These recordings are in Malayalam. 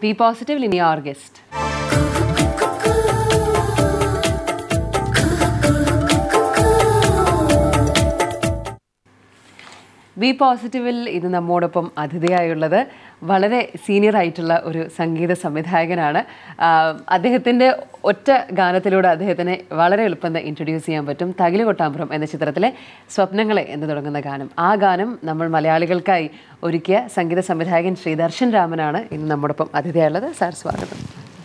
ബി പോസിറ്റീവ് ഇനി ആർ ഗസ്റ്റ് ബി പോസിറ്റീവിൽ ഇത് നമ്മോടൊപ്പം അതിഥിയായുള്ളത് വളരെ സീനിയർ ആയിട്ടുള്ള ഒരു സംഗീത സംവിധായകനാണ് ആഹ് അദ്ദേഹത്തിൻ്റെ ഒറ്റ ഗാനത്തിലൂടെ അദ്ദേഹത്തിനെ വളരെ എളുപ്പം ഇൻട്രൊഡ്യൂസ് ചെയ്യാൻ പറ്റും തകില് കൊട്ടാമ്പുറം എന്ന ചിത്രത്തിലെ സ്വപ്നങ്ങളെ എന്ന് തുടങ്ങുന്ന ഗാനം ആ ഗാനം നമ്മൾ മലയാളികൾക്കായി ഒരുക്കിയ സംഗീത സംവിധായകൻ ശ്രീ ദർശൻ രാമനാണ് ഇന്ന് നമ്മോടൊപ്പം അതിഥിയായുള്ളത് സാർ സ്വാഗതം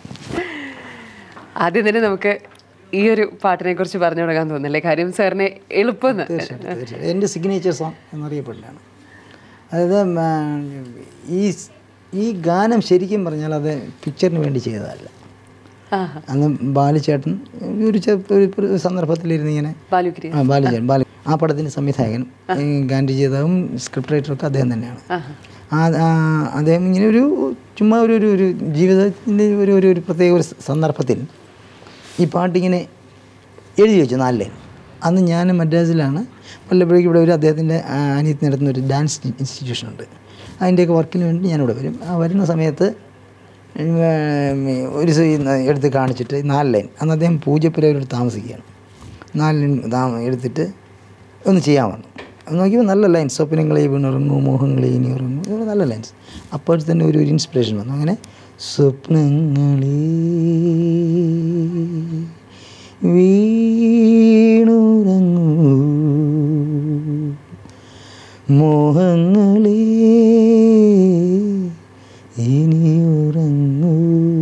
ആദ്യം തന്നെ നമുക്ക് ഈ ഒരു പാട്ടിനെ കുറിച്ച് പറഞ്ഞു തുടങ്ങാൻ തോന്നില്ലേ കാര്യം സാറിനെ എളുപ്പം തീർച്ചയായിട്ടും തീർച്ചയായിട്ടും എൻ്റെ സിഗ്നേച്ചർ സോങ് എന്നറിയപ്പെടുന്നതാണ് അതായത് ഉം, ആ, ഈ ഈ ഗാനം ശരിക്കും പറഞ്ഞാൽ അത് പിക്ചറിന് വേണ്ടി ചെയ്തതല്ല ആഹാ. അന്ന് ബാലുചേട്ടൻ ഒരു ചെ- ഒരു ഒരു സന്ദർഭത്തിലിരുന്ന് ഇങ്ങനെ ബാലുഗിരി ആ ബാലുചേട്ടൻ ബാലു ആ പടത്തിൻ്റെ സംവിധായകനും ഈ ഗാൻഡി ചെയ്തതും സ്ക്രിപ്റ്റ് റൈറ്ററൊക്കെ അദ്ദേഹം തന്നെയാണ് ആഹാ. ആ ആ, അദ്ദേഹം ഇങ്ങനെ ഒരു ചുമ്മാ ഒരു ഒരു ഒരു ജീവിതത്തിൻ്റെ ഒരു ഒരു ഒരു പ്രത്യേക ഒരു സന്ദർഭത്തിൽ ഈ പാട്ടിങ്ങനെ എഴുതി വെച്ചു നാല് ലൈൻ അന്ന് ഞാൻ മദ്രാസിലാണ് വല്ലപ്പോഴേക്കും ഇവിടെ ഒരു അദ്ദേഹത്തിൻ്റെ അനിയത്തി നടത്തുന്ന ഒരു ഡാൻസ് ഇൻസ്റ്റിറ്റ്യൂഷൻ ഉണ്ട് അതിൻ്റെയൊക്കെ വർക്കിന് വേണ്ടി ഞാനിവിടെ വരും ആ വരുന്ന സമയത്ത് ഉം, ഒരു ദിവസം ഈ ന- എടുത്ത് കാണിച്ചിട്ട് ഈ നാല് ലൈൻ അന്ന് അദ്ദേഹം പൂജപ്പുരയിലോട്ട് താമസിക്കുകയാണ് നാല് ലൈൻ താ- എടുത്തിട്ട് ഒന്ന് ചെയ്യാൻ പറഞ്ഞു അത് നോക്കിയപ്പോൾ നല്ല ലൈൻസ് സ്വപ്നങ്ങളെ വീണിറങ്ങൂ മോഹങ്ങളെ ഇനി ഇറങ്ങൂ ഇതൊരു നല്ല ലൈൻസ് അപ്പോൾ തന്നെ ഒരു ഒരു ഇൻസ്പിറേഷൻ വന്നു അങ്ങനെ സ്വപ്നങ്ങളെ വീണുറങ്ങൂ മോഹങ്ങളെ ഇനി ഉറങ്ങൂ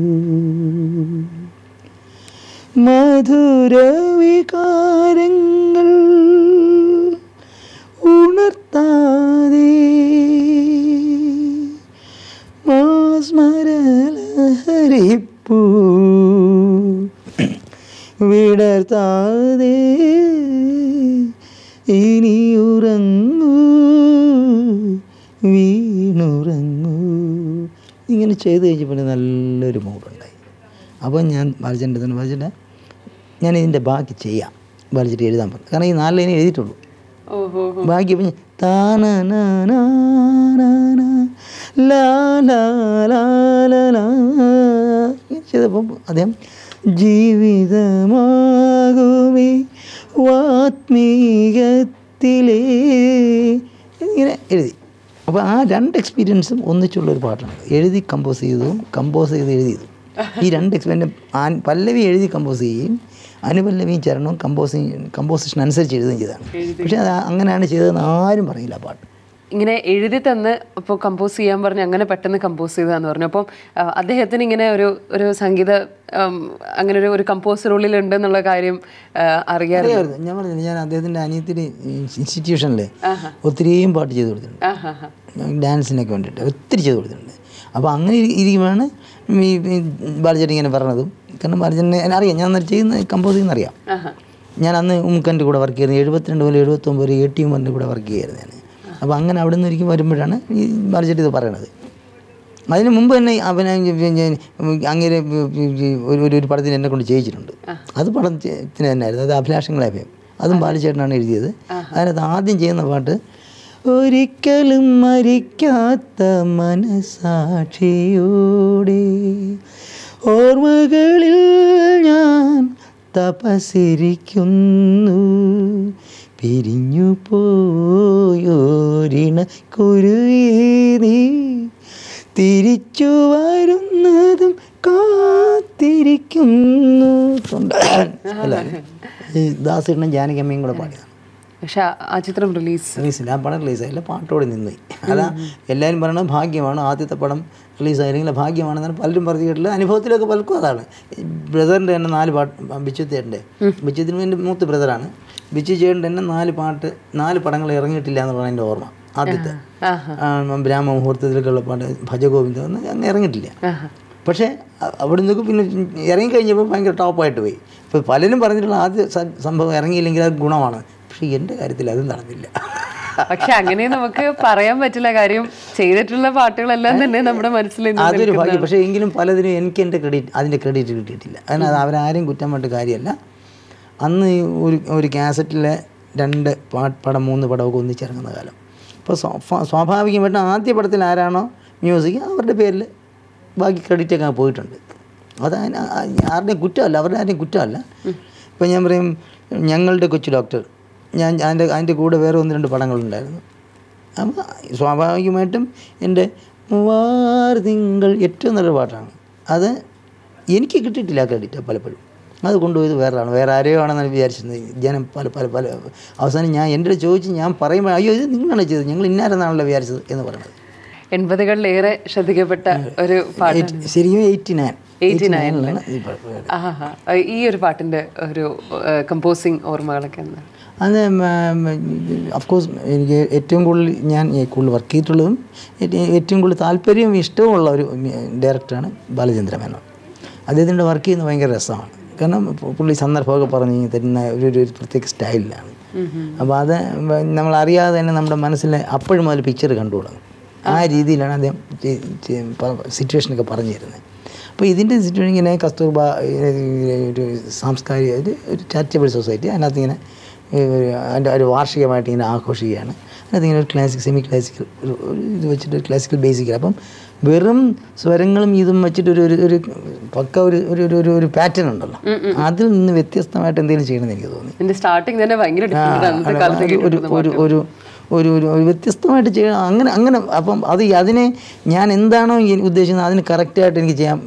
മധുരവികാരങ്ങൾ ഉണർത്താതെ മാസ്മരലഹരിപ്പൂ വിടർത്താതെ ഇനി ഉറങ്ങൂ വീണുറങ്ങൂ ഇങ്ങനെ ചെയ്ത് കഴിഞ്ഞപ്പോൾ നല്ലൊരു മൂഡുണ്ടായി അപ്പോൾ ഞാൻ ബാലചൻ്റെ തന്നെ ബാലചേട്ടാ ഞാൻ ഇതിൻ്റെ ബാക്കി ചെയ്യാം ബാലചേട്ടി എഴുതാൻ പറഞ്ഞു കാരണം ഈ നാല് ലൈനെ എഴുതിയിട്ടുള്ളൂ ഓഹോ ബാക്കി അപ്പം താന ചെയ്തപ്പോൾ അദ്ദേഹം ജീവിതമാകുമേ വാത്മീകത്തിലേ ഇങ്ങനെ എഴുതി അപ്പോൾ ആ രണ്ട് എക്സ്പീരിയൻസും ഒന്നിച്ചുള്ള ഒരു പാട്ടാണ് എഴുതി കമ്പോസ് ചെയ്തതും കമ്പോസ് ചെയ്ത് എഴുതിയതും ഈ രണ്ട് എക്സ്പീരിയൻ പല്ലവി എഴുതി കമ്പോസ് ചെയ്യുകയും അനുപല്ലവിയും ചരണവും കമ്പോസിങ് കമ്പോസിഷൻ അനുസരിച്ച് എഴുതുകയും ചെയ്തതാണ് പക്ഷേ അത് അങ്ങനെയാണ് ചെയ്തതെന്ന് ആരും പറയില്ല ആ പാട്ട് ഇങ്ങനെ എഴുതി തന്ന് ഇപ്പോൾ കമ്പോസ് ചെയ്യാൻ പറഞ്ഞ് അങ്ങനെ പെട്ടെന്ന് കമ്പോസ് ചെയ്തതാന്ന് പറഞ്ഞു അപ്പം ആ, അദ്ദേഹത്തിന് ഇങ്ങനെ ഒരു ഒരു സംഗീത ഉം, അങ്ങനെ ഒരു ഒരു കമ്പോസർ ഉള്ളിലുണ്ട് എന്നുള്ള കാര്യം ആ, അറിയാറ് അറിയാമായിരുന്നു ഞാൻ പറഞ്ഞില്ല ഞാൻ അദ്ദേഹത്തിൻ്റെ അനിയത്തിൻ്റെ ഇൻസ്റ്റിറ്റ്യൂഷനിൽ ഒത്തിരിയും പാട്ട് ചെയ്ത് കൊടുത്തിട്ടുണ്ട് ആഹാ ഹാ ഡാൻസിനൊക്കെ വേണ്ടിയിട്ട് ഒത്തിരി ചെയ്ത് കൊടുത്തിട്ടുണ്ട് അപ്പോൾ അങ്ങനെ ഇരി- ഇരിക്കുമ്പോഴാണ് ഈ ഈ ബാലചേട്ടൻ ഇങ്ങനെ പറഞ്ഞതും കാരണം ബാലചേട്ടനെ അറിയാം ഞാൻ അന്നേരം ചെയ്യുന്ന കമ്പോസ് ചെയ്യുന്ന അറിയാം ആഹാ ഞാൻ അന്ന് ഉമ്മക്കൻ്റെ കൂടെ വർക്ക് ചെയ്യുന്നത് എഴുപത്തിരണ്ട് മുതൽ എഴുപത്തൊമ്പത് വരെ എ ടി എമ്മിൻ്റെ കൂടെ വർക്ക് ചെയ്യായിരുന്നു ഞാൻ അപ്പോൾ അങ്ങനെ അവിടെ നിന്ന് ഒരിക്കലും വരുമ്പോഴാണ് ഈ ബാലചേട്ടി ഇത് പറയണത് അതിന് മുമ്പ് തന്നെ അവൻ അങ്ങനെ ഒരു ഒരു ഒരു പടത്തിന് എന്നെ കൊണ്ട് ചെയ്യിച്ചിട്ടുണ്ട് അത് പടത്തിന് തന്നെയായിരുന്നു അത് അഭിലാഷങ്ങളെ അഭയം അതും ബാലചേട്ടനാണ് എഴുതിയത് അതിനകത്ത് ആദ്യം ചെയ്യുന്ന പാട്ട് ഒരിക്കലും മരിക്കാത്ത മനസാക്ഷിയോടെ ഓർമ്മകളിൽ ഞാൻ തപസിരിക്കുന്നു പിരിഞ്ഞു പോയോരിണ കുരുവീ തിരിച്ചു വരുന്നതും കാത്തിരിക്കുന്നു തൊണ്ടൻ. അല്ല ഈ ദാസിണ്ണൻ ജാനകമ്മയും കൂടെ പാടിയതാണ് പക്ഷെ ആ- ആ ചിത്രം റിലീസ് റിലീസില്ല ആ പടം റിലീസായില്ല പാട്ടോടെ നിന്ന് അതാ എല്ലാവരും പറയണത് ഭാഗ്യമാണ് ആദ്യത്തെ പടം റിലീസായില്ലെങ്കിൽ ഭാഗ്യമാണെന്നാണ് പലരും പറഞ്ഞു കേട്ടില്ല അനുഭവത്തിലൊക്കെ പലർക്കും അതാണ് ബ്രദറിൻ്റെ തന്നെ നാല് പാട്ട് ബിച്ചുത്തേൻ്റെ ബിച്ചുത്തിന് എൻ്റെ മൂത്ത ബ്രദറാണ് ബിച്ചു ചേട്ടൻ്റെ തന്നെ നാല് പാട്ട് നാല് പടങ്ങൾ ഇറങ്ങിയിട്ടില്ല എന്നുള്ളതാണ് എൻ്റെ ഓർമ്മ ആദ്യത്തെ ആഹാ ആ, ബ്രാഹ്മ മുഹൂർത്തത്തിലൊക്കെയുള്ള പാട്ട് ഭജഗോവിന്ദം ഒന്നും അങ്ങ് ഇറങ്ങിയിട്ടില്ല ആഹാ പക്ഷേ അ- അവിടെ നിന്നൊക്കെ പിന്നെ ഇറങ്ങിക്കഴിഞ്ഞപ്പോൾ ഭയങ്കര ടോപ്പായിട്ട് പോയി ഇപ്പോൾ പലരും പറഞ്ഞിട്ടുള്ള ആദ്യ സ- സംഭവം ഇറങ്ങിയില്ലെങ്കിൽ അത് ഗുണമാണ് പക്ഷേ എൻ്റെ കാര്യത്തിൽ അതും നടന്നില്ല പക്ഷെ അങ്ങനെ നമുക്ക് പറയാൻ പറ്റില്ല കാര്യം ചെയ്തിട്ടുള്ള പാട്ടുകളെല്ലാം തന്നെ നമ്മുടെ മനസ്സിൽ ഇന്ന് അതൊരു ഭാഗ്യം പക്ഷേ എങ്കിലും പലതിനും എനിക്ക് എൻ്റെ ക്രെഡിറ്റ് അതിൻ്റെ ക്രെഡിറ്റ് കിട്ടിയിട്ടില്ല അതിന് അത് അവരാരെയും കുറ്റം പറഞ്ഞിട്ട് കാര്യമല്ല അന്ന് ഈ ഒരു ഒരു കാസറ്റിലെ രണ്ട് പാ പടം മൂന്ന് പടമൊക്കെ ഒന്നിച്ചിറങ്ങുന്ന കാലം അപ്പോൾ സ്വാ- സ്വാഭാവികമായിട്ടും ആദ്യ പടത്തിൽ ആരാണോ മ്യൂസിക് അവരുടെ പേരിൽ ബാക്കി ക്രെഡിറ്റൊക്കെ അങ്ങ് പോയിട്ടുണ്ട് അത് അതിന് ആ- ആരുടെയും കുറ്റമല്ല അവരുടെ ആരുടെയും കുറ്റമല്ല ഇപ്പം ഞാൻ പറയും ഞങ്ങളുടെ കൊച്ചു ഡോക്ടർ ഞാൻ അതിൻ്റെ അതിൻ്റെ കൂടെ വേറെ ഒന്ന് രണ്ട് പടങ്ങളുണ്ടായിരുന്നു അപ്പോൾ സ്വാഭാവികമായിട്ടും എൻ്റെ മൂവാറ് തിങ്കൾ ഏറ്റവും നല്ല പാട്ടാണ് അത് എനിക്ക് കിട്ടിയിട്ടില്ല ക്രെഡിറ്റ് പലപ്പോഴും അത് കൊണ്ടുപോയത് വേറെ ആളാണ് വേറെ ആരെയോ ആണെന്നാണ് വിചാരിച്ചിരുന്നത് ജനം പല പല പല അവസാനം ഞാൻ എൻ്റെ അടുത്ത് ചോദിച്ച് ഞാൻ പറയുമ്പോൾ അയ്യോ ഇത് നിങ്ങളാണ് ചെയ്തത് ഞങ്ങൾ ഇന്നാരെന്നാണല്ലോ വിചാരിച്ചത് എന്ന് പറയുന്നത് എൺപതുകളിലേറെ ശ്രദ്ധിക്കപ്പെട്ട ഒരു പാട്ട് Eight- ശരിക്കും എയ്റ്റി നയൻ എയ്റ്റി നയനിലാണ് ഈ പാട്ട് ആഹാ. ഈ ഒരു പാട്ടിന്റെ ഒരു കമ്പോസിങ് ഓർമ്മകളൊക്കെ എന്താ അത് അഫ്കോഴ്സ് എനിക്ക് ഏറ്റവും കൂടുതൽ ഞാൻ ഈ കൂടുതൽ വർക്ക് ചെയ്തിട്ടുള്ളതും ഏറ്റ- ഏറ്റവും കൂടുതൽ താല്പര്യവും ഇഷ്ടവുമുള്ള ഒരു ഡയറക്ടറാണ് ബാലചന്ദ്ര മേനോൻ അദ്ദേഹത്തിൻ്റെ വർക്ക് ചെയ്യുന്നത് ഭയങ്കര രസമാണ് കാരണം പു- പുള്ളി സന്ദർഭമൊക്കെ പറഞ്ഞ് തരുന്ന ഒരു ഒരു ഒരു പ്രത്യേക സ്റ്റൈലിലാണ് അപ്പോൾ അത് നമ്മൾ അറിയാതെ തന്നെ നമ്മുടെ മനസ്സിൽ അപ്പോഴും മുതൽ പിക്ചർ കണ്ടു തുടങ്ങും ആ രീതിയിലാണ് അദ്ദേഹം സിറ്റുവേഷനൊക്കെ പറഞ്ഞു തരുന്നത് അപ്പോൾ ഇതിൻ്റെ സിറ്റുവേഷൻ ഇങ്ങനെ കസ്തൂർബ ഏഹ്, ഒരു സാംസ്കാരിക ഒരു ഒരു ചാരിറ്റബിൾ സൊസൈറ്റി അതിനകത്ത് ഇങ്ങനെ ഏഹ്, അതിൻ്റെ ഒരു വാർഷികമായിട്ട് ഇങ്ങനെ ആഘോഷിക്കുകയാണ് അതിനകത്ത് ഇങ്ങനെ ഒരു ക്ലാസിക് സെമി ക്ലാസിക്കൽ ഒരു ഒരു ഇത് വെച്ചിട്ട് ഒരു ക്ലാസിക്കൽ ബേസിക്കൽ അപ്പം വെറും സ്വരങ്ങളും ഇതും വെച്ചിട്ട് ഒരു ഒരു ഒരു പക്ക ഒരു ഒരു ഒരു- ഒരു ഒരു പാറ്റേൺ ഉണ്ടല്ലോ അതിൽ നിന്ന് വ്യത്യസ്തമായിട്ട് എന്തെങ്കിലും ചെയ്യണമെന്ന് എനിക്ക് തോന്നി ഇതിന്റെ സ്റ്റാർട്ടിങ് തന്നെ ഭയങ്കര ആ, ഡിഫറെന്റ് അന്നത്തെ അല്ല, കാലത്തേക്ക് അത് ഒരു ഒരു ഒരു ഒരു ഒരു ഒരു വ്യത്യസ്തമായിട്ട് ചെയ്യണം അങ്ങനെ അങ്ങനെ അപ്പം അത് അതിനെ ഞാൻ എന്താണോ ഈ ഉദ്ദേശിക്കുന്നത് അതിന് കറക്റ്റായിട്ട് എനിക്ക് ചെയ്യാൻ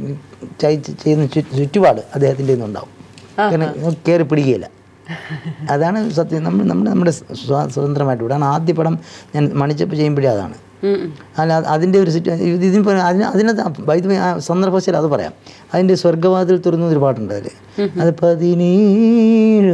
ചെ- ചെയ്യുന്ന ചു- ചുറ്റുപാട് അദ്ദേഹത്തിൻ്റെ ഉണ്ടാവും കാരണം കയറി പിടിക്കുകയില്ല അതാണ് സത്യം നമ്മൾ നമ്മൾ നമ്മുടെ സ്വ- സ്വതന്ത്രമായിട്ട് വിടാൻ ആദ്യ പടം ഞാൻ മണിച്ചപ്പ് ചെയ്യുമ്പോഴേ അതാണ് അല്ല അത് അതിൻ്റെ ഒരു സിറ്റു ഇതിന് പറയാം അതിന് അതിനകത്ത് വൈദ്യുതി ആ സന്ദർഭത്തിൽ അത് പറയാം അതിൻ്റെ സ്വർഗവാതിൽ തുറന്ന ഒരു പാട്ടുണ്ട് അതിൽ അത് പതിനേഴ്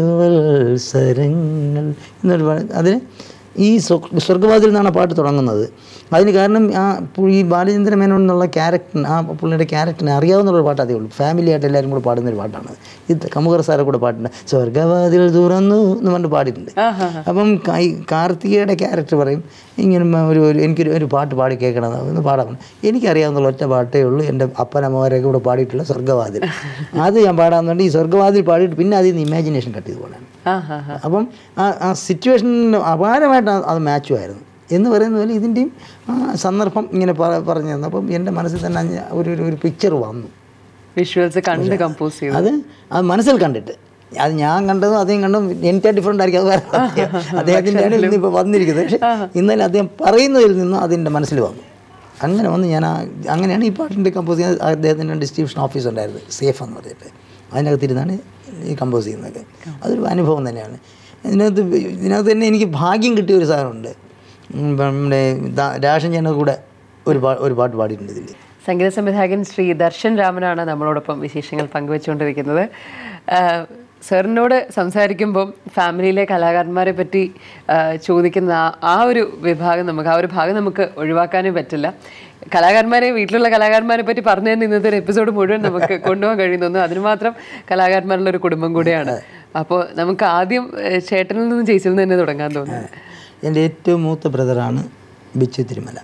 വത്സരങ്ങൾ എന്നൊരു പാട്ട് അതിന് ഈ സ്വ- സ്വർഗവാതിൽ നിന്നാണ് ആ പാട്ട് തുടങ്ങുന്നത് അതിന് കാരണം ആ പു- ഈ ബാലചന്ദ്ര മേനോൻ എന്നുള്ള ക്യാരക്ടറിന് ആ പുള്ളിയുടെ ക്യാരക്ടറിനെ അറിയാവുന്ന ഒരു പാട്ട് അതേ ഉള്ളൂ ഫാമിലി ആയിട്ട് എല്ലാവരും കൂടെ പാടുന്ന ഒരു പാട്ടാണ് ഇത് കമുകർ സാറെ കൂടെ പാട്ടുണ്ട് സ്വർഗവാതിൽ തുറന്നു എന്ന് പറഞ്ഞിട്ട് പാടിയിട്ടുണ്ട് അപ്പം ക- ഈ കാർത്തികയുടെ ക്യാരക്ടർ പറയും ഇങ്ങനെ മ- ഒരു ഒരു എനിക്കൊരു ഒരു പാട്ട് പാടി കേൾക്കണം എന്ന് പാടാൻ പറഞ്ഞു. എനിക്കറിയാവുന്ന ഒറ്റ പാട്ടേ ഉള്ളൂ എൻ്റെ അപ്പനമ്മമാരൊക്കെ കൂടെ പാടിയിട്ടുള്ള സ്വർഗവാതിൽ അത് ഞാൻ പാടാമെന്നുണ്ട് ഈ സ്വർഗവാതിൽ പാടിയിട്ട് പിന്നെ അതിൽ നിന്ന് ഇമാജിനേഷൻ കട്ട് ചെയ്ത് പോകണം ആഹാ. അപ്പം ആ ആ സിറ്റുവേഷനിൽ അപാരമായിട്ട് ആ- അത് മാച്ചുമായിരുന്നു എന്ന് പറയുന്ന പോലെ ഇതിൻ്റെയും ആ സന്ദർഭം ഇങ്ങനെ പറ- പറഞ്ഞു തന്നു അപ്പം എൻ്റെ മനസ്സിൽ തന്നെ അഞ്ഞ- ഒരു ഒരു- ഒരു പിക്ചർ വന്നു വിഷ്വൽസ് കണ്ട് കമ്പോസ് ചെയ്തു അത് അത് മനസ്സിൽ കണ്ടിട്ട് അത് ഞാൻ കണ്ടതും അദ്ദേഹം കണ്ടതും എനിക്ക് ഡിഫറെൻ്റ് ആയിരിക്കും അത് വേറെ സത്യം. അദ്ദേഹത്തിൻ്റെ ആണ് ഇന്നിപ്പോൾ വന്നിരിക്കുന്നത് പക്ഷേ ഇന്നലെ അദ്ദേഹം പറയുന്നതിൽ നിന്നും അതിൻ്റെ മനസ്സിൽ വന്നു അങ്ങനെ വന്ന് ഞാൻ ആ അങ്ങനെയാണ് ഈ പാട്ടിൻ്റെ കമ്പോസ് ചെയ്യുന്നത് അദ്ദേഹത്തിൻ്റെ ഡിസ്ട്രിബ്യൂഷൻ ഓഫീസ് ഉണ്ടായിരുന്നു സേഫ് എന്ന് പറഞ്ഞിട്ട് അതിനകത്തിരുന്നാണ് ഈ കമ്പോസ് ചെയ്യുന്നതൊക്കെ അതൊരു അനുഭവം തന്നെയാണ് ഇതിനകത്ത് ഇതിനകത്ത് തന്നെ എനിക്ക് ഭാഗ്യം കിട്ടിയ ഒരു സാധനമുണ്ട് ഉം, നമ്മുടെ ദാ- രാഷൻ ചേട്ടൻ്റെ കൂടെ ഒരു പാ ഒരു പാട്ട് പാടിയിട്ടുണ്ട് ഇതിൽ സംഗീത സംവിധായകൻ ശ്രീ ദർശൻ രാമനാണ് നമ്മളോടൊപ്പം വിശേഷങ്ങൾ പങ്കുവെച്ചുകൊണ്ടിരിക്കുന്നത് ആഹ് സാറിനോട് സംസാരിക്കുമ്പം ഫാമിലിയിലെ കലാകാരന്മാരെ പറ്റി ആഹ് ചോദിക്കുന്ന ആ- ആ ഒരു വിഭാഗം നമുക്ക് ആ ഒരു ഭാഗം നമുക്ക് ഒഴിവാക്കാനേ പറ്റില്ല കലാകാരന്മാരെ വീട്ടിലുള്ള കലാകാരന്മാരെ പറ്റി പറഞ്ഞു തന്നെ ഇന്നത്തെ ഒരു എപ്പിസോഡ് മുഴുവൻ നമുക്ക് കൊണ്ടുപോകാൻ കഴിയുന്നു അതിന് മാത്രം കലാകാരന്മാരുള്ള ഒരു കുടുംബം കൂടിയാണ് അപ്പോൾ നമുക്ക് ആദ്യം ഏഹ് ചേട്ടനിൽ നിന്നും ചേച്ചിയിൽ നിന്ന് തന്നെ തുടങ്ങാൻ തോന്നുന്നു എൻ്റെ ഏറ്റവും മൂത്ത ബ്രദറാണ് ബിച്ചു തിരുമല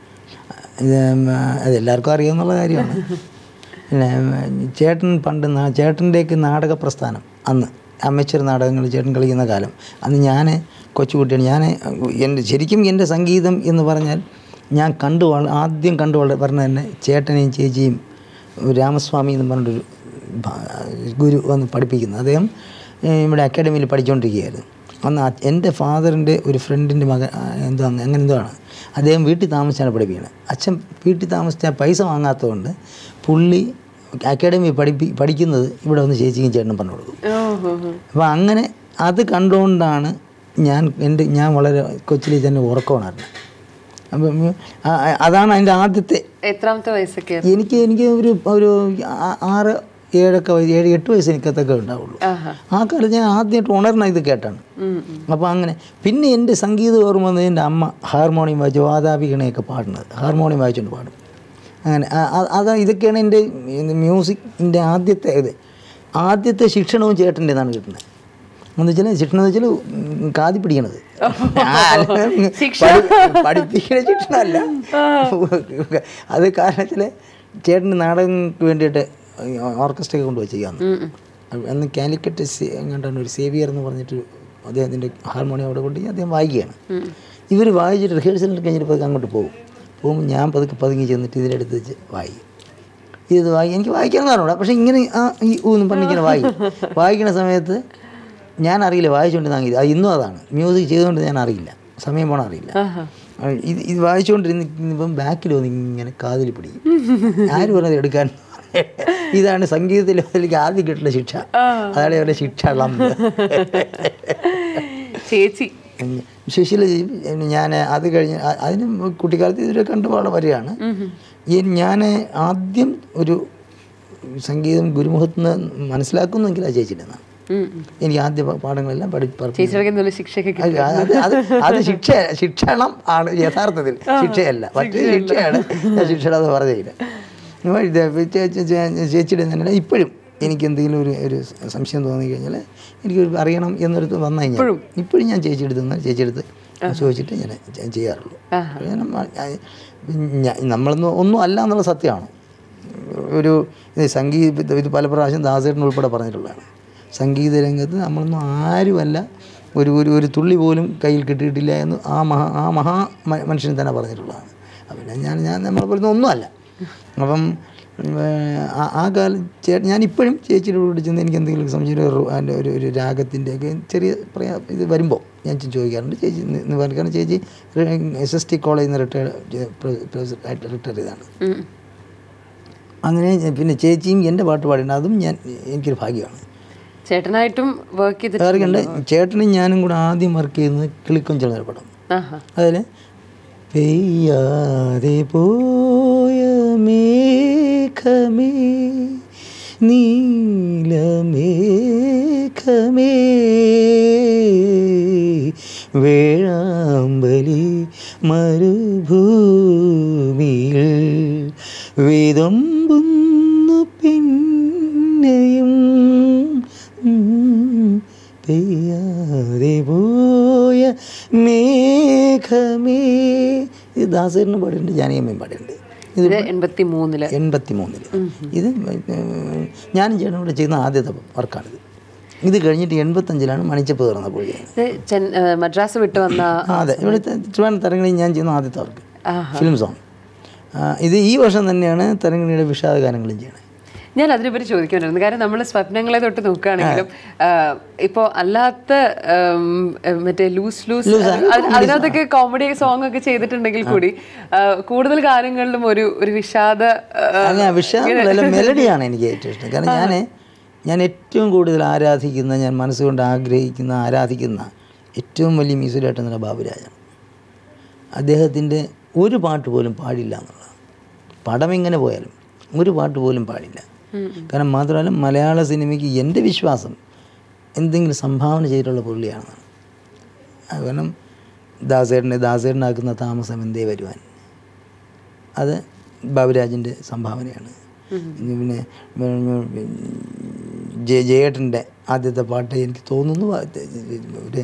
ഇത് ഉം, അത് എല്ലാവർക്കും അറിയാവുന്നുള്ള കാര്യമാണ് പിന്നെ ഉം, ചേട്ടൻ പണ്ട് നാ- ചേട്ടൻ്റെയൊക്കെ നാടക പ്രസ്ഥാനം അന്ന് അമേച്ചർ നാടകങ്ങൾ ചേട്ടൻ കളിക്കുന്ന കാലം അന്ന് ഞാൻ കൊച്ചുകുട്ടിയാണ് ഞാൻ എൻ്റെ ശരിക്കും എൻ്റെ സംഗീതം എന്ന് പറഞ്ഞാൽ ഞാൻ കണ്ടു വള- ആദ്യം കണ്ടു വള പറഞ്ഞ തന്നെ ചേട്ടനെയും ചേച്ചിയും രാമസ്വാമി എന്ന് പറഞ്ഞിട്ടൊരു ഭ- ഗുരു വന്ന് പഠിപ്പിക്കുന്നത് അദ്ദേഹം ഏഹ്, ഇവിടെ അക്കാഡമിയിൽ പഠിച്ചുകൊണ്ടിരിക്കുകയായിരുന്നു അന്ന് അ- എൻ്റെ ഫാദറിൻ്റെ ഒരു ഫ്രണ്ടിൻ്റെ മകൻ ആ, എന്തോ അങ്ങ് അങ്ങനെ എന്തോ ആണ് അദ്ദേഹം വീട്ടിൽ താമസിച്ചാണ് പഠിപ്പിക്കുന്നത് അച്ഛൻ വീട്ടിൽ താമസിച്ചാൽ പൈസ വാങ്ങാത്തതുകൊണ്ട് പുള്ളി അക്കാഡമി പഠിപ്പി പഠിക്കുന്നത് ഇവിടെ വന്ന് ചേച്ചിക്കും ചേട്ടനും പറഞ്ഞു കൊടുക്കും ഓഹോ അപ്പോൾ അങ്ങനെ അത് കണ്ടുകൊണ്ടാണ് ഞാൻ എൻ്റെ ഞാൻ വളരെ കൊച്ചിലെ തന്നെ ഉറക്കമായിരുന്നു അപ്പം ആ- ആ- അതാണ് അതിൻ്റെ ആദ്യത്തെ എത്രാമത്തെ വയസ്സൊക്കെ എനിക്ക് എനിക്ക് ഒരു ഒരു ആ- ആറ് ഏഴൊക്കെ വയസ്സ് ഏഴ് എട്ട് വയസ്സ് എനിക്കത്തൊക്കെ ഉണ്ടാവുള്ളൂ ആഹാ ആ കാലത്ത് ഞാൻ ആദ്യമായിട്ട് ഉണർന്ന ഇത് കേട്ടാണ് ഉം, ഉം. അപ്പോൾ അങ്ങനെ പിന്നെ എൻ്റെ സംഗീത ഓർമ്മ വന്നത് എൻ്റെ അമ്മ ഹാർമോണിയം വായിച്ച് വാതാപികണയൊക്കെ പാടുന്നത് ഹാർമോണിയം വായിച്ചുകൊണ്ട് പാടും അങ്ങനെ ആ- ആ- അതാ ഇതൊക്കെയാണ് എൻ്റെ മ്യൂസിക്കിൻ്റെ ആദ്യത്തെ ഇത് ആദ്യത്തെ ശിക്ഷണവും ചേട്ടൻ്റെതാണ് കിട്ടുന്നത് എന്ന് വെച്ചാൽ ശിക്ഷണം എന്ന് വെച്ചാൽ കാതി പിടിക്കണത് ആ, അല്ല, പഠി- പഠിപ്പിക്കുന്ന ശിക്ഷണമല്ല അത് കാരണം വെച്ചാൽ ചേട്ടന് നാടകങ്ങൾക്ക് വേണ്ടിയിട്ട് ഓർക്കസ്ട്രയൊക്കെ കൊണ്ടുപോയി ചെയ്യാമെന്ന് ഉം, ഉം. അന്ന് കാലിക്കറ്റ് സേ- എങ്ങാണ്ടാണ് ഒരു സേവിയർ എന്ന് പറഞ്ഞിട്ട് അദ്ദേഹത്തിൻ്റെ ഹാർമോണിയം അവിടെ കൊണ്ട് അദ്ദേഹം വായിക്കുകയാണ് ഇവർ വായിച്ചിട്ട് റിഹേഴ്സൽ കഴിഞ്ഞിട്ട് പതുക്കെ അങ്ങോട്ട് പോകും പോകുമ്പോൾ ഞാൻ പതുക്കെ പതുങ്ങി ചെന്നിട്ട് ഇതിലെടുത്ത് വെച്ച് വായിക്കും ഇത് വായി എനിക്ക് വായിക്കാൻ അറിഞ്ഞൂടാ പക്ഷേ ഇങ്ങനെ ആ ഈ ഊ എന്ന് പറഞ്ഞിങ്ങനെ വായിക്കും വായിക്കുന്ന സമയത്ത് ഞാൻ അറിയില്ല വായിച്ചുകൊണ്ട് താങ്ങി അത് ഇന്നും അതാണ് മ്യൂസിക് ചെയ്തുകൊണ്ട് ഞാൻ അറിയില്ല സമയം പോണ അറിയില്ല ആഹാ. ആ, ഇത് ഇത് വായിച്ചുകൊണ്ടിരുന്നിപ്പം ബാക്കിൽ വന്ന് ഇങ്ങനെ കാതിൽ പിടിക്കും ആര് പറഞ്ഞത് എടുക്കാൻ ഇതാണ് സംഗീതത്തിൽ എനിക്ക് ആദ്യം കിട്ടുന്ന ശിക്ഷ അതാണ് അവരുടെ ശിക്ഷളം ചേച്ചി സുശീല ഞാൻ അത് കഴിഞ്ഞ് അ- അതിന് കുട്ടിക്കാലത്ത് ഇതിൽ കണ്ടുപാടെ വരികയാണ് ഈ ഞാൻ ആദ്യം ഒരു സംഗീതം ഗുരുമുഖത്ത് നിന്ന് മനസ്സിലാക്കുന്നെങ്കിൽ ആ ചേച്ചിയുടെ നിന്നാണ് ഉം, ഉം. എനിക്ക് ആദ്യ പ- പാഠങ്ങളെല്ലാം പഠി പഠിപ്പിച്ചു ചേച്ചിയുടെ എന്നുള്ള ശിക്ഷയൊക്കെ കിട്ടി. അത് അത് അത് ശിക്ഷ ശിക്ഷണം ആണ് യഥാർത്ഥത്തിൽ ശിക്ഷയല്ല മറ്റേ ശിക്ഷയാണ് ഞാൻ ശിക്ഷണം എന്ന് പറഞ്ഞില്ല ഇപ്പൊ ഇത് ചേ- ചേ- ചേ- ചേച്ചിയുടെ തന്നെ ഇപ്പോഴും എനിക്ക് എന്തെങ്കിലും ഒരു ഒരു സംശയം തോന്നി കഴിഞ്ഞാൽ എനിക്ക് അറിയണം എന്നൊരു വന്നു കഴിഞ്ഞാൽ ഇപ്പോഴും ഞാൻ ചേച്ചി എടുത്ത് നിന്ന് ചേച്ചി എടുത്ത് ചോദിച്ചിട്ട് ഞാൻ ചെ- ചെയ്യാറുള്ളൂ കാരണം ഞാൻ- ഞാൻ- നമ്മളൊന്നും ഒന്നും അല്ല എന്നുള്ള സത്യമാണ് ഒരു ഇത് സംഗീത ഇത് പല പ്രാവശ്യം ദാസേട്ടൻ ഉൾപ്പെടെ പറഞ്ഞിട്ടുള്ളതാണ് സംഗീത രംഗത്ത് നമ്മളൊന്നും ആരുമല്ല ഒരു ഒരു ഒരു തുള്ളി പോലും കയ്യിൽ കിട്ടിയിട്ടില്ല എന്ന് ആ മഹാ ആ മഹാ മ- മനുഷ്യൻ തന്നെ പറഞ്ഞിട്ടുള്ളതാണ് അപ്പം പിന്നെ ഞാൻ ഞാൻ നമ്മളെ പോലത്തെ ഒന്നുമല്ല അപ്പം ഏർ, ആ- ആ കാലം ചേ ഞാൻ ഇപ്പോഴും ചേച്ചിയുടെ കൂടെ ചെന്ന് എനിക്ക് എന്തെങ്കിലും സംശയം ഒരു റു- അതിൻ്റെ ഒരു ഒരു രാഗത്തിൻ്റെയൊക്കെ ചെറിയ പ്രയാ ഇത് വരുമ്പോൾ ഞാൻ ചെ- ചോദിക്കാറുണ്ട് ചേച്ചി എന്ന് പറഞ്ഞു കാരണം ചേച്ചി എസ് എസ് ടി കോളേജിൽ നിന്ന് റിട്ടയർഡ് പ്രൊഫസറായിട്ട് റിട്ടയർ ചെയ്താണ് ഉം. അങ്ങനെ ഞാൻ- പിന്നെ ചേച്ചിയും എൻ്റെ പാട്ട് പാടിയിട്ടുണ്ട് അതും ഞാൻ എനിക്കൊരു ഭാഗ്യമാണ് ചേട്ടനായിട്ടും വർക്ക് ചെയ്തിട്ട് വേറെ ചേട്ടനും ഞാനും കൂടെ ആദ്യം വർക്ക് ചെയ്യുന്നത് കിളിക്കൊഞ്ചൽ എന്നൊരു പടം ആഹാ. അതിൽ പെയ്യാതെ പോയ മേഘമേ നീലമേഘമേ വേഴാമ്പലി മരുഭൂമിയിൽ വിതമ്പുന്ന പിന്നെയും ഉം, പെയ്യാതെ പോയ മേഘമേ ഇത് ദാസേറിന് പാടിയിട്ടുണ്ട് ജാനകിയമ്മയും പാടിയിട്ടുണ്ട് ഇത് ഇത് എൺപത്തി മൂന്നില് എൺപത്തി മൂന്നില് ഇത് ഏർ, ഞാനും ചേട്ടനും കൂടെ ചെയ്യുന്ന ആദ്യത്തെ വർക്കാണിത് ഇത് കഴിഞ്ഞിട്ട് എൺപത്തഞ്ചിലാണ് മണിച്ചപ്പ് തുറന്നപ്പോൾ ചെയ്യുന്നത് ഇത് ചെൻ- ഏ, മദ്രാസ് വിട്ട് വന്ന ആ, അതെ ഇവിടെ ട്രിവാൻഡ്രം തരങ്ങളിൽ ഞാൻ ചെയ്യുന്ന ആദ്യത്തെ വർക്ക് ആഹാ. ഫിലിം സോങ് ഇത് ഈ വർഷം തന്നെയാണ് തരങ്ങളിയുടെ വിഷാദ ഗാനങ്ങളും ചെയ്യണത് ഞാൻ അതിനെപ്പറ്റി ചോദിക്കാനായിരുന്നു കാരണം നമ്മൾ സ്വപ്നങ്ങളെ തൊട്ട് നോക്കുകയാണെങ്കിലും ഇപ്പോൾ അല്ലാത്ത ഉം, ഏ, മറ്റേ ലൂസ് ലൂസ് അതിനകത്തൊക്കെ കോമഡി സോങ് ഒക്കെ ചെയ്തിട്ടുണ്ടെങ്കിൽ കൂടി ആ, കൂടുതൽ ഗാനങ്ങളിലും ഒരു ഒരു വിഷാദ ആ, അല്ല വിഷാദമല്ല മെലഡിയാണ് എനിക്ക് ഏറ്റവും ഇഷ്ടം കാരണം ഞാൻ ഞാൻ ഏറ്റവും കൂടുതൽ ആരാധിക്കുന്ന ഞാൻ മനസ്സുകൊണ്ട് ആഗ്രഹിക്കുന്ന ആരാധിക്കുന്ന ഏറ്റവും വലിയ മ്യൂസിക് ഡയറക്ടർ എന്നുള്ള ബാബുരാജാണ് അദ്ദേഹത്തിൻ്റെ ഒരു പാട്ട് പോലും പാടില്ല എന്നുള്ളതാണ് പടം എങ്ങനെ പോയാലും ഒരു പാട്ട് പോലും പാടില്ല കാരണം മാത്രമല്ല മലയാള സിനിമയ്ക്ക് എൻ്റെ വിശ്വാസം എന്തെങ്കിലും സംഭാവന ചെയ്തിട്ടുള്ള പുള്ളിയാണെന്നാണ് അത് കാരണം ദാസേട്ടനെ ദാസേട്ടനാക്കുന്ന താമസം എന്തേ വരുവാൻ അത് ബാബുരാജിൻ്റെ സംഭാവനയാണ് ഇനി പിന്നെ ജയ ജയേട്ടൻ്റെ ആദ്യത്തെ പാട്ട് എനിക്ക് തോന്നുന്നു ആ- ഒരു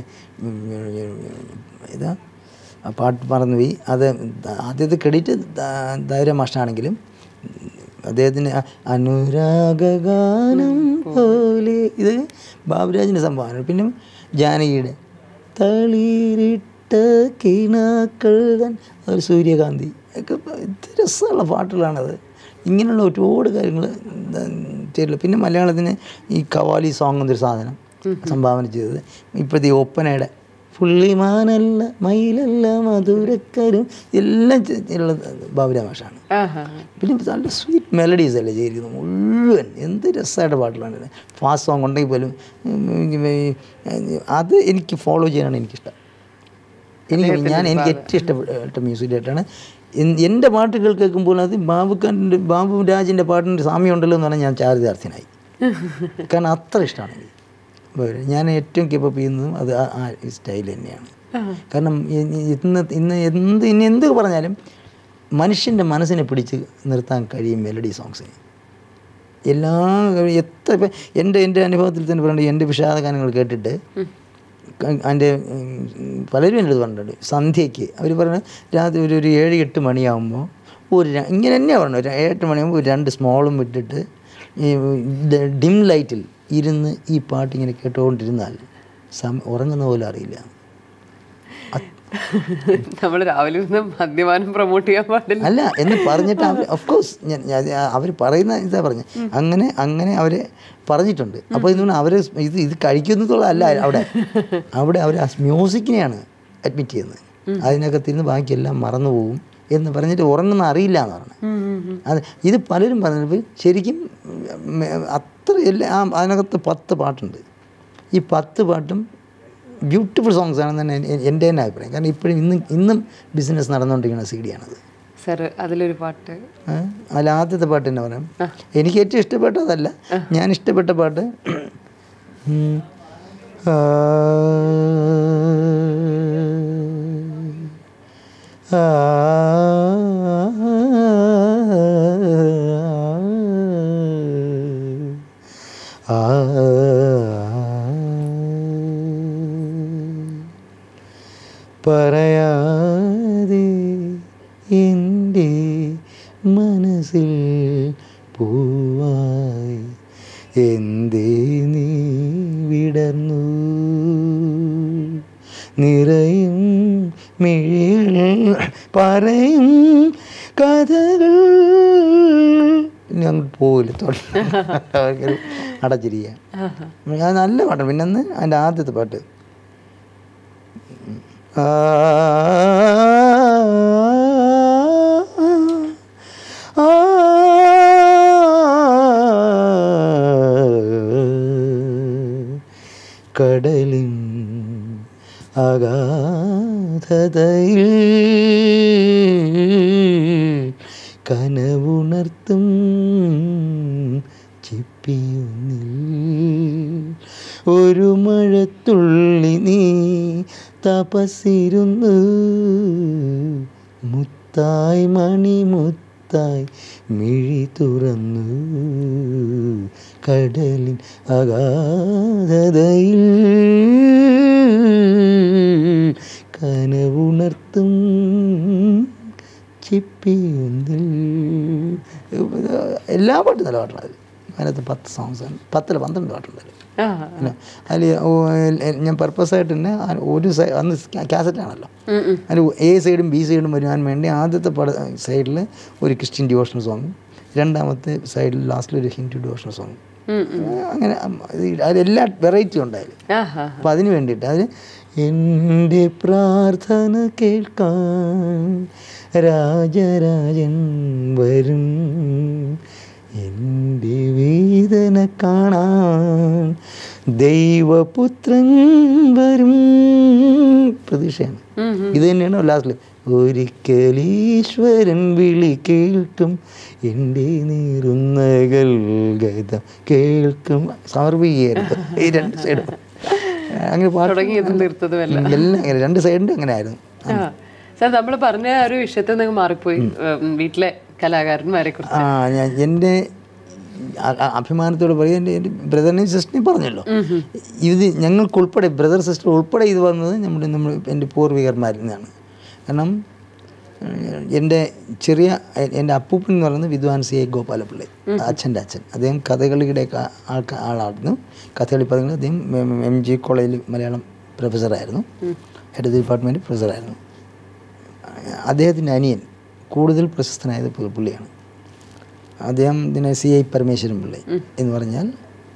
ഇതാ ആ പാട്ട് മറന്നുപോയി അത് ആദ്യത്തെ ക്രെഡിറ്റ് ധൈര്യ മാഷാണെങ്കിലും അദ്ദേഹത്തിന് അ- അനുരാഗഗാനം പോലെ ഇത് ബാബുരാജിൻ്റെ സംഭവമാണ് പിന്നെ ജാനകിയുടെ തളിരിട്ട കിണാക്കൾ തൻ ഒരു സൂര്യകാന്തി ഒക്കെ ഇപ്പ- ഇത് രസമുള്ള പാട്ടുകളാണത് ഇങ്ങനെയുള്ള ഒരുപാട് കാര്യങ്ങൾ ചെയ്തില്ല പിന്നെ മലയാളത്തിന് ഈ കവാലി സോങ് എന്നൊരു സാധനം സംഭാവന ചെയ്തത് ഇപ്പോഴത്തെ ഈ ഒപ്പനയുടെ പുള്ളിമാനല്ല മയിലല്ല മധുരക്കരും എല്ലാം ചെ- ഉള്ളത് ബാബുരാ മാഷാണ് ആഹാ. പിന്നെ നല്ല സ്വീറ്റ് മെലഡീസ് അല്ലേ ചെയ്തിരിക്കുന്നത് മുഴുവൻ എന്ത് രസമായിട്ട് പാട്ടുകളാണ് ഫാസ്റ്റ് സോങ് ഉണ്ടെങ്കിൽ പോലും ഉം, ഈ, അത് എനിക്ക് ഫോളോ ചെയ്യാനാണ് എനിക്കിഷ്ടം എനിക്ക് ഞാൻ എനിക്ക് ഏറ്റവും ഇഷ്ടപ്പെട്ട മ്യൂസിക് ഡയറക്ടറാണ് എൻ- എൻ്റെ പാട്ടുകൾ കേൾക്കുമ്പോൾ അത് ബാബുഖാൻ്റെ ബാബു രാജിൻ്റെ പാട്ടിൻ്റെ സാമ്യം ഉണ്ടല്ലോ എന്ന് പറഞ്ഞാൽ ഞാൻ ചാരിതാർത്ഥ്യനായി കാരണം അത്ര ഇഷ്ടമാണ് എനിക്ക് വേറെ ഞാൻ ഏറ്റവും കീപ്പപ്പ് ചെയ്യുന്നതും അത് ആ- ആ സ്റ്റൈൽ തന്നെയാണ് കാരണം ഇ- ഇ- ഇന്ന് ഇന്ന് എന്ത് ഇനി എന്ത് പറഞ്ഞാലും മനുഷ്യൻ്റെ മനസ്സിനെ പിടിച്ച് നിർത്താൻ കഴിയും മെലഡി സോങ്സിന് എല്ലാ എത്ര ഇപ്പം എൻ്റെ എൻ്റെ അനുഭവത്തിൽ തന്നെ പറയുന്നത് എൻ്റെ വിഷാദ ഗാനങ്ങൾ കേട്ടിട്ട് ക- അതിൻ്റെ ഉം, പലരും എൻ്റെ അടുത്ത് പറഞ്ഞിട്ടുണ്ട് സന്ധ്യയ്ക്ക് അവർ പറയുന്നത് രാത്രി ഒരു ഒരു ഏഴ് എട്ട് മണിയാകുമ്പോൾ ഒരു ര- ഇങ്ങനെ തന്നെയാണ് പറഞ്ഞത് ഒരു ഏഴ് എട്ട് മണിയാകുമ്പോൾ ഒരു രണ്ട് സ്മോളും വിട്ടിട്ട് ഈ ഡിം ലൈറ്റിൽ ഇരുന്ന് ഈ പാട്ട് ഇങ്ങനെ കേട്ടുകൊണ്ടിരുന്നാൽ സം ഉറങ്ങുന്ന പോലും അറിയില്ല അത് നമ്മൾ രാവിലെ നിന്ന് മദ്യപാനം പ്രൊമോട്ട് ചെയ്യാൻ പാടില്ല അല്ല എന്ന് പറഞ്ഞിട്ട് അവർ ഓഫ് കോഴ്സ് ഞാൻ അവർ പറയുന്ന ഇതാ പറഞ്ഞ അങ്ങനെ അങ്ങനെ അവർ പറഞ്ഞിട്ടുണ്ട് അപ്പോൾ ഇതുകൊണ്ട് അവർ ഇത് ഇത് കഴിക്കുന്നതുള്ള അല്ല അവിടെ അവിടെ അവർ ആ മ്യൂസിക്കിനെയാണ് അഡ്മിറ്റ് ചെയ്യുന്നത് അതിനകത്തിരുന്ന് ബാക്കിയെല്ലാം മറന്നു പോകും എന്ന് പറഞ്ഞിട്ട് ഉറങ്ങുന്ന അറിയില്ല എന്ന് പറഞ്ഞു അത് ഇത് പലരും പറഞ്ഞപ്പോൾ ശരിക്കും ഉം, അത്ര എല്ലാ ആ അതിനകത്ത് പത്ത് പാട്ടുണ്ട് ഈ പത്ത് പാട്ടും ബ്യൂട്ടിഫുൾ സോങ്സ് ആണെന്ന് തന്നെ എൻ- എൻ്റെ തന്നെ അഭിപ്രായം കാരണം ഇപ്പോഴും ഇന്നും ഇന്നും ബിസിനസ് നടന്നുകൊണ്ടിരിക്കുന്ന സി ഡിയാണത് സർ അതിലൊരു പാട്ട് അതിൽ ആദ്യത്തെ പാട്ട് തന്നെ പറയാം എനിക്ക് ഏറ്റവും ഇഷ്ടപ്പെട്ടതല്ല ഞാൻ ഇഷ്ടപ്പെട്ട പാട്ട് ഉം. ആ, ആ, ആ, പറയാതെ എൻ്റെ മനസ്സിൽ പൂവായി എന്തേ നീ വിടർന്നു നിറയും മിഴികൾ പറയും കഥകൾ ഞങ്ങൾ പോവില്ല തുടങ്ങി അടച്ചിരിക്കുക അത് നല്ല പാട്ടാണ് പിന്നെ ഒന്ന് അതിൻ്റെ ആദ്യത്തെ പാട്ട് ആ ആ കടലിൻ അഗാധതയിൽ കനവുണർത്തും ചിപ്പിയൊന്നിൽ ഒരു മഴത്തുള്ളി നീ തപസിരുന്നു മുത്തായി മണിമുത്തായി മിഴി തുറന്നു കടലിൻ അഗാധതയിൽ കനവുണർത്തും ചിപ്പിയൊന്നിൽ എല്ലാ പാട്ടും നല്ല പാട്ടാണ് അതിൽ അതിനകത്ത് പത്ത് സോങ്സ് ആണ് പത്തില് പന്ത്രണ്ട് പാട്ടുണ്ട് അതിൽ ആ അല്ല അതിൽ ഞാൻ പർപ്പസായിട്ട് തന്നെ ആ ഒരു സൈ അന്ന് കാസറ്റാണല്ലോ അതിൽ എ സൈഡും ബി സൈഡും വരുവാൻ വേണ്ടി ആദ്യത്തെ പട സൈഡിൽ ഒരു ക്രിസ്ത്യൻ ഡിവോഷണൽ സോങ്ങും രണ്ടാമത്തെ സൈഡിൽ ലാസ്റ്റിൽ ഒരു ഹിന്ദു ഡിവോഷണൽ സോങ്ങും അങ്ങനെ ഇത് അതിലെല്ലാ വെറൈറ്റി ഉണ്ടായാലും ആഹാ അപ്പം അതിന് വേണ്ടിയിട്ട് അതിന് എൻ്റെ പ്രാർത്ഥന കേൾക്കാൻ രാജരാജൻ വരും എൻ്റെ വേദന കാണാൻ ദൈവപുത്രൻ വരും പ്രതീക്ഷയാണ് ഇത് തന്നെയാണ് ലാസ്റ്റിൽ ഒരിക്കൽ ഈശ്വരൻ വിളി കേൾക്കും എൻ്റെ നീറുന്നകൾ ഗതം കേൾക്കും സമർപ്പിക്കുകയായിരുന്നു ഈ രണ്ട് സൈഡും അങ്ങനെ പാട്ട് തുടങ്ങിയത് നിർത്തതുമല്ല എല്ലാം അങ്ങനെ രണ്ട് സൈഡിൻ്റെ അങ്ങനെ ആയിരുന്നു ആ സാർ നമ്മൾ പറഞ്ഞ ആ ഒരു വിഷയത്തിൽ നിന്ന് മാറിപ്പോയി ഉം, വീട്ടിലെ കലാകാരന്മാരെ കുറിച്ച് ആ ഞാൻ എൻ്റെ അ- അ- അഭിമാനത്തോട് പറയും എൻ്റെ എൻ്റെ ബ്രദറിനെയും സിസ്റ്ററിനെയും പറഞ്ഞല്ലോ ഇത് ഞങ്ങൾക്കുൾപ്പെടെ ബ്രദർ സിസ്റ്റർ ഉൾപ്പെടെ ഇത് വന്നത് നമ്മുടെ നമ്മൾ എൻ്റെ പൂർവികന്മാരിൽ നിന്നാണ് കാരണം ഏഹ്, എൻ്റെ ചെറിയ എ- എൻ്റെ അപ്പൂപ്പൻ എന്ന് പറയുന്നത് വിദ്വാൻ സി എ ഗോപാലപിള്ളി അച്ഛൻ്റെ അച്ഛൻ അദ്ദേഹം കഥകളിയുടെ ഒക്കെ ആൾക്കാ ആളായിരുന്നു കഥകളി പദങ്ങൾ അദ്ദേഹം എം- എം ജി കോളേജിൽ മലയാളം പ്രൊഫസറായിരുന്നു ഹെഡ് ഡിപ്പാർട്ട്മെൻറ്റ് പ്രൊഫസറായിരുന്നു അദ്ദേഹത്തിൻ്റെ അനിയൻ കൂടുതൽ പ്രശസ്തനായത് പു- പുള്ളിയാണ് അദ്ദേഹം ഇതിനെ സി ഐ പരമേശ്വരൻ പിള്ളി എന്ന് പറഞ്ഞാൽ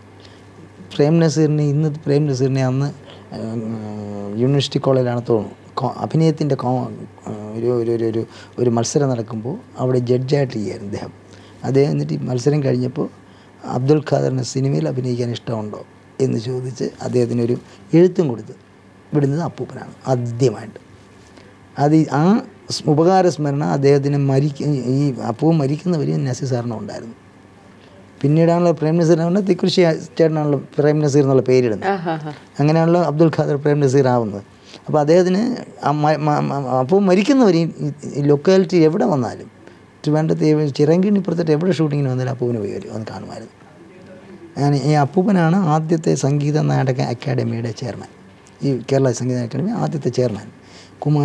പ്രേം നസീറിനെ ഇന്നത്തെ പ്രേം നസീറിനെ അന്ന് ഉം, യൂണിവേഴ്സിറ്റി കോളേജിലാണ് തോന്നുന്നു കോ- അഭിനയത്തിൻ്റെ കോ ഒരു ഒരു ഒരു ഒരു ഒരു മത്സരം നടക്കുമ്പോൾ അവിടെ ജഡ്ജായിട്ട് ചെയ്യായിരുന്നു അദ്ദേഹം അദ്ദേഹം എന്നിട്ട് ഈ മത്സരം കഴിഞ്ഞപ്പോൾ അബ്ദുൽ ഖാദറിന് സിനിമയിൽ അഭിനയിക്കാൻ ഇഷ്ടമുണ്ടോ എന്ന് ചോദിച്ച് അദ്ദേഹത്തിന് ഒരു എഴുത്തും കൊടുത്ത് വിടുന്നത് അപ്പൂപ്പനാണ് ആദ്യമായിട്ട് അത് ഈ- ആ സ് ഉപകാര സ്മരണ അദ്ദേഹത്തിന് മരിക്ക ഈ അപ്പവും മരിക്കുന്നവരെയും നസീർ സാറിനും ഉണ്ടായിരുന്നു പിന്നീടാണല്ലോ പ്രേം നസീറിനാണല്ലോ തിക്കുറിശി ചേട്ടനാണല്ലോ പ്രേം നസീർ എന്നുള്ള പേരിടുന്നത് ആഹാ ഹാ അങ്ങനെയാണല്ലോ അബ്ദുൽ ഖാദർ പ്രേം നസീർ ആവുന്നത് അപ്പോൾ അദ്ദേഹത്തിന് ആ മ- മ- മ- അപ്പോൾ മരിക്കുന്നവരെയും ഈ ലൊക്കാലിറ്റി എവിടെ വന്നാലും ട്രിവാൻഡ്രത്ത് എവിടെ- ചിറങ്കിണി ഇപ്പുറത്തോട്ട് എവിടെ ഷൂട്ടിങ്ങിന് വന്നാലും അപ്പൂവിന് പോയി വരും അത് കാണുമായിരുന്നു ഞാൻ ഈ അപ്പൂപ്പനാണ് ആദ്യത്തെ സംഗീത നാടക അക്കാഡമിയുടെ ചെയർമാൻ ഈ കേരള സംഗീത അക്കാദമി ആദ്യത്തെ ചെയർമാൻ കുമാ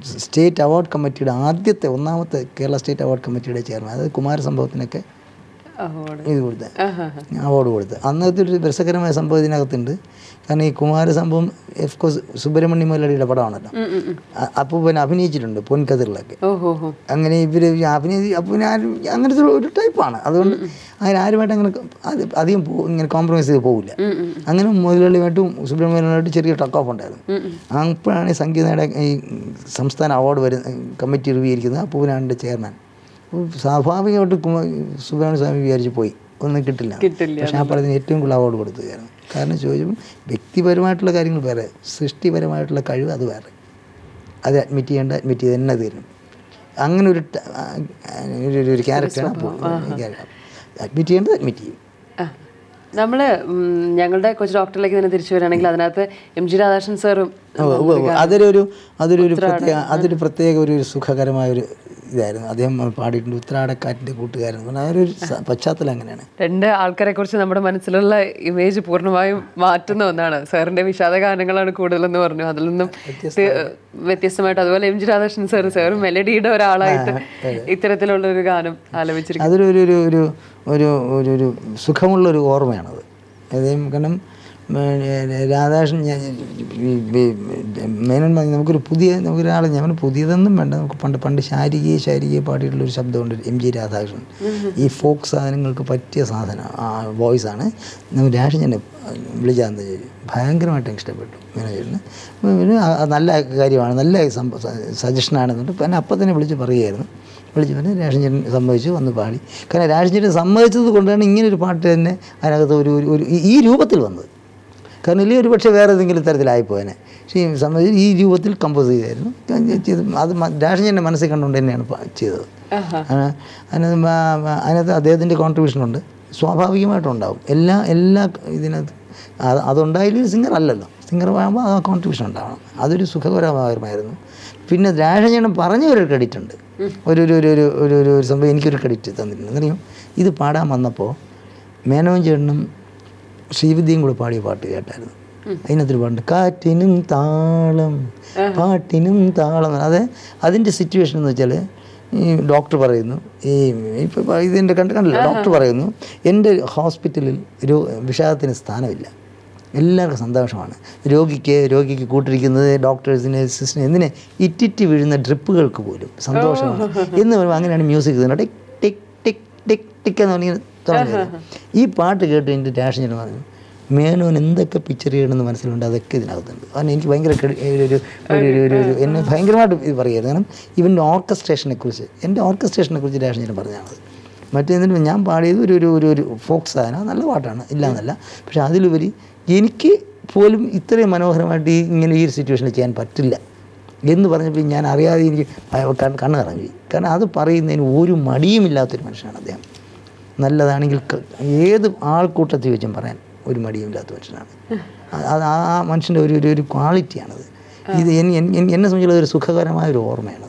സ്റ്റേറ്റ് അവാർഡ് കമ്മിറ്റിയുടെ ആദ്യത്തെ ഒന്നാമത്തെ കേരള സ്റ്റേറ്റ് അവാർഡ് കമ്മിറ്റിയുടെ ചെയർമാൻ അതായത് കുമാര സംഭവത്തിനൊക്കെ അവാർഡ് ഇത് കൊടുത്തത് അവാർഡ് കൊടുത്തത് അന്നത്തെ ഒരു രസകരമായ സംഭവം ഇതിനകത്തുണ്ട് കാരണം ഈ കുമാര സംഭവം ഓഫ് കോഴ്സ് സുബ്രഹ്മണ്യ മുതലടിയുടെ പടമാണല്ലോ അ- അപ്പൂപ്പൻ അഭിനയിച്ചിട്ടുണ്ട് പൊൻകതിറിലൊക്കെ ഓഹോ ഹോ അങ്ങനെ ഇവർ അഭിനയി അപ്പൂപ്പൻ ആരും അങ്ങനത്തെ ഒരു- ഒരു ടൈപ്പാണ് അതുകൊണ്ട് അങ്ങനെ ആരുമായിട്ട് അങ്ങനെ അത് അധികം പോ- ഇങ്ങനെ കോംപ്രമൈസ് ചെയ്ത് പോകില്ല അങ്ങനെ മുതലാളിയുമായിട്ടും സുബ്രഹ്മണ്യമായിട്ട് ചെറിയ ടക്ക് ഓഫ് ഉണ്ടായിരുന്നു അപ്പോഴാണ് ഈ സംഗീതയുടെ ഈ സംസ്ഥാന അവാർഡ് വരുന്ന കമ്മിറ്റി റിവ്യൂ ഇരിക്കുന്നത് അപ്പൂപ്പനാണ് എൻ്റെ ചെയർമാൻ അപ്പോൾ സ്വാഭാവികമായിട്ട് കുമാ- സുബ്രഹ്മണ്യ സ്വാമി വിചാരിച്ച് പോയി ഒന്നും കിട്ടില്ല കിട്ടില്ല പക്ഷേ ആ പടത്തിന് ഏറ്റവും കൂടുതൽ അവാർഡ് കൊടുത്തതായിരുന്നു കാരണം ചോദിച്ചപ്പോൾ വ്യക്തിപരമായിട്ടുള്ള കാര്യങ്ങൾ വേറെ സൃഷ്ടിപരമായിട്ടുള്ള കഴിവ് അത് വേറെ അത് അഡ്മിറ്റ് ചെയ്യേണ്ട അഡ്മിറ്റ് ചെയ്ത് തന്നെ തീരും അങ്ങനെ ഒരു ട- ആ, ഒരു- ഒരു- ഒരു ക്യാരക്ടറാണ് അഡ്മിറ്റ് ചെയ്യേണ്ടത് അഡ്മിറ്റ് ചെയ്യും ആ. നമ്മള് ഉം, ഞങ്ങളുടെ കൊച്ചു ഡോക്ടറിലേക്ക് തന്നെ തിരിച്ചു വരികയാണെങ്കിൽ അതിനകത്ത് എം ജി രാധാകൃഷ്ണൻ സാറും ഓ, ഓ, ഓ, അതൊരു ഒരു അതൊരു ഒരു പ്രത്യേക അതൊരു പ്രത്യേക ഒരു ഒരു സുഖകരമായ ഒരു ഇതായിരുന്നു അദ്ദേഹം പാടിയിട്ടുണ്ട് ഉത്രാടക്കാറ്റിൻ്റെ കൂട്ടുകാരൻ എന്ന് പറഞ്ഞാൽ അതൊരു സ- പശ്ചാത്തലം അങ്ങനെയാണ് രണ്ട് ആൾക്കാരെ കുറിച്ച് നമ്മുടെ മനസ്സിലുള്ള ഇമേജ് പൂർണ്ണമായും മാറ്റുന്ന ഒന്നാണ് സാറിന്റെ വിഷാദ ഗാനങ്ങളാണ് കൂടുതലെന്ന് പറഞ്ഞു അതിൽ നിന്നും തി- വ്യത്യസ്തമായിട്ട് അതുപോലെ M G Radhakrishnan sir sir മെലഡിയുടെ ഒരാളായിട്ട് ഇത്തരത്തിലുള്ള ഒരു ഗാനം ആലപിച്ചിരിക്കുന്നു അതൊരു ഒരു ഒരു ഒരു ഒരു ഒരു ഒരു സുഖമുള്ളൊരു ഓർമ്മയാണത് അദ്ദേഹം കാരണം ഏർ, രാധാകൃഷ്ണൻ ഞാൻ ഈ ഈ മേനോൻ പറഞ്ഞ നമുക്കൊരു പുതിയ നമുക്കൊരാൾ ഞാൻ പറഞ്ഞു പുതിയതൊന്നും വേണ്ട നമുക്ക് പണ്ട് പണ്ട് ശാരികയെ ശാരികയെ പാടിയിട്ടുള്ള ഒരു ശബ്ദമുണ്ട് എം ജി രാധാകൃഷ്ണൻ ഈ ഫോക്ക് സാധനങ്ങൾക്ക് പറ്റിയ സാധനം ആ വോയിസാണ് നമ്മൾ രാഷൻ ഞാൻ വിളിച്ചാന്ന് ഭയങ്കരമായിട്ട് എനിക്ക് ഇഷ്ടപ്പെട്ടു മേനോജേട്ടന് പിന്നെ ആ- ആ നല്ല കാര്യമാണ് നല്ല സജഷനാണെന്നുണ്ട് പിന്നെ അപ്പം തന്നെ വിളിച്ച് പറയുമായിരുന്നു വിളിച്ച് പറഞ്ഞ് രാഷൻ ചേട്ടൻ സമ്മതിച്ചു വന്ന് പാടി കാരണം രാഷൻ ചേട്ടൻ സമ്മതിച്ചത് കൊണ്ടാണ് ഇങ്ങനെ ഒരു പാട്ട് തന്നെ അതിനകത്ത് ഒരു ഒരു- ഒരു ഈ- ഈ രൂപത്തിൽ വന്നത് കാരണം ഇല്ലെങ്കിൽ ഒരു പക്ഷേ വേറെ ഏതെങ്കിലും തരത്തിലായിപ്പോയനെ പക്ഷേ ഈ സംബന്ധിച്ച് ഈ രൂപത്തിൽ കമ്പോസ് ചെയ്തായിരുന്നു ചെയ്ത് അത് മ- രാഷൻ ചേട്ടൻ്റെ മനസ്സിൽ കണ്ടുകൊണ്ട് തന്നെയാണ് പ- ചെയ്തത് ആ, അതിനകത്ത് മ- മ- അതിനകത്ത് അദ്ദേഹത്തിൻ്റെ കോൺട്രിബ്യൂഷൻ ഉണ്ട് സ്വാഭാവികമായിട്ടും ഉണ്ടാവും എല്ലാ എല്ലാ ഇതിനകത്ത് അത് അതുണ്ടായാലും സിംഗർ അല്ലല്ലോ സിംഗർ ആകുമ്പോൾ ആ കോൺട്രിബ്യൂഷൻ ഉണ്ടാവണം അതൊരു സുഖകരമായിരുന്നു പിന്നെ രാജചേട്ടൻ പറഞ്ഞ ഒരു ക്രെഡിറ്റ് ഉണ്ട് ഒരു ഒരു ഒരു ഒരു ഒരു ഒരു ഒരു സംഭവം എനിക്കൊരു ക്രെഡിറ്റ് തന്നിട്ടുണ്ട് എന്നറിയും ഇത് പാടാൻ വന്നപ്പോൾ മേനോൻ ചേട്ടനും ശ്രീവിദ്യയും കൂടെ പാടിയ പാട്ട് കേട്ടായിരുന്നു അതിനകത്തൊരു പാട്ടുണ്ട് കാറ്റിനും താളം പാട്ടിനും താളം അതെ അതിൻ്റെ സിറ്റുവേഷൻ എന്ന് വെച്ചാൽ ഈ ഡോക്ടർ പറയുന്നു ഈ ഇപ്പോൾ ഇതിൻ്റെ കണ്ട് കണ്ടില്ല ഡോക്ടർ പറയുന്നു എൻ്റെ ഹോസ്പിറ്റലിൽ ഒരു വിഷാദത്തിന് സ്ഥാനമില്ല എല്ലാവർക്കും സന്തോഷമാണ് രോഗിക്ക് രോഗിക്ക് കൂട്ടിരിക്കുന്നത് ഡോക്ടേഴ്സിന് സിസ്റ്റിന് എന്തിനെ ഇറ്റിറ്റ് വീഴുന്ന ഡ്രിപ്പുകൾക്ക് പോലും സന്തോഷമാണ് എന്ന് പറയുമ്പോൾ അങ്ങനെയാണ് മ്യൂസിക് തന്നെ ടിക് ടിക് ടിക് ടിക് ടിക് എന്ന് പറഞ്ഞ് തുടങ്ങിയത് ഈ പാട്ട് കേട്ട് എൻ്റെ രാഷൻ ചേട്ടൻ പറഞ്ഞു മേനോൻ എന്തൊക്കെ പിക്ചർ ചെയ്യണമെന്ന് മനസ്സിലുണ്ട് അതൊക്കെ ഇതിനകത്തുണ്ട് കാരണം എനിക്ക് ഭയങ്കര ക്രെഡി- ഒരു ഒരു ഒരു ഒരു ഒരു ഒരു എന്നെ ഭയങ്കരമായിട്ട് ഇത് പറയുന്നത് കാരണം ഇവൻ്റെ ഓർക്കസ്ട്രേഷനെ കുറിച്ച് എൻ്റെ ഓർക്കസ്ട്രേഷനെ കുറിച്ച് രാഷൻ ചേട്ടൻ പറഞ്ഞാണത് മറ്റേതിന് ഞാൻ പാടിയത് ഒരു ഒരു ഒരു ഒരു ഫോക്ക് സാധനം നല്ല പാട്ടാണ് ഇല്ല എന്നല്ല പക്ഷെ അതിലുപരി എനിക്ക് പോലും ഇത്രയും മനോഹരമായിട്ട് ഈ ഇങ്ങനെ ഈ ഒരു സിറ്റുവേഷനിൽ ചെയ്യാൻ പറ്റില്ല എന്ന് പറഞ്ഞപ്പോൾ ഞാൻ അറിയാതെ എനിക്ക് ഭയ- കണ്ണ് കണ്ണ് നിറഞ്ഞു പോയി കാരണം അത് പറയുന്നതിന് ഒരു മടിയുമില്ലാത്തൊരു മനുഷ്യനാണ് അദ്ദേഹം നല്ലതാണെങ്കിൽ ക- ഏത് ആൾക്കൂട്ടത്തിൽ വെച്ചും പറയാൻ ഒരു മടിയുമില്ലാത്ത മനുഷ്യനാണ് അത് അത് ആ ആ മനുഷ്യൻ്റെ ഒരു ഒരു ഒരു ക്വാളിറ്റിയാണത് ഇത് എൻ- എൻ- എൻ- എന്നെ സംബന്ധിച്ചുള്ള ഒരു സുഖകരമായ ഒരു ഓർമ്മയാണത്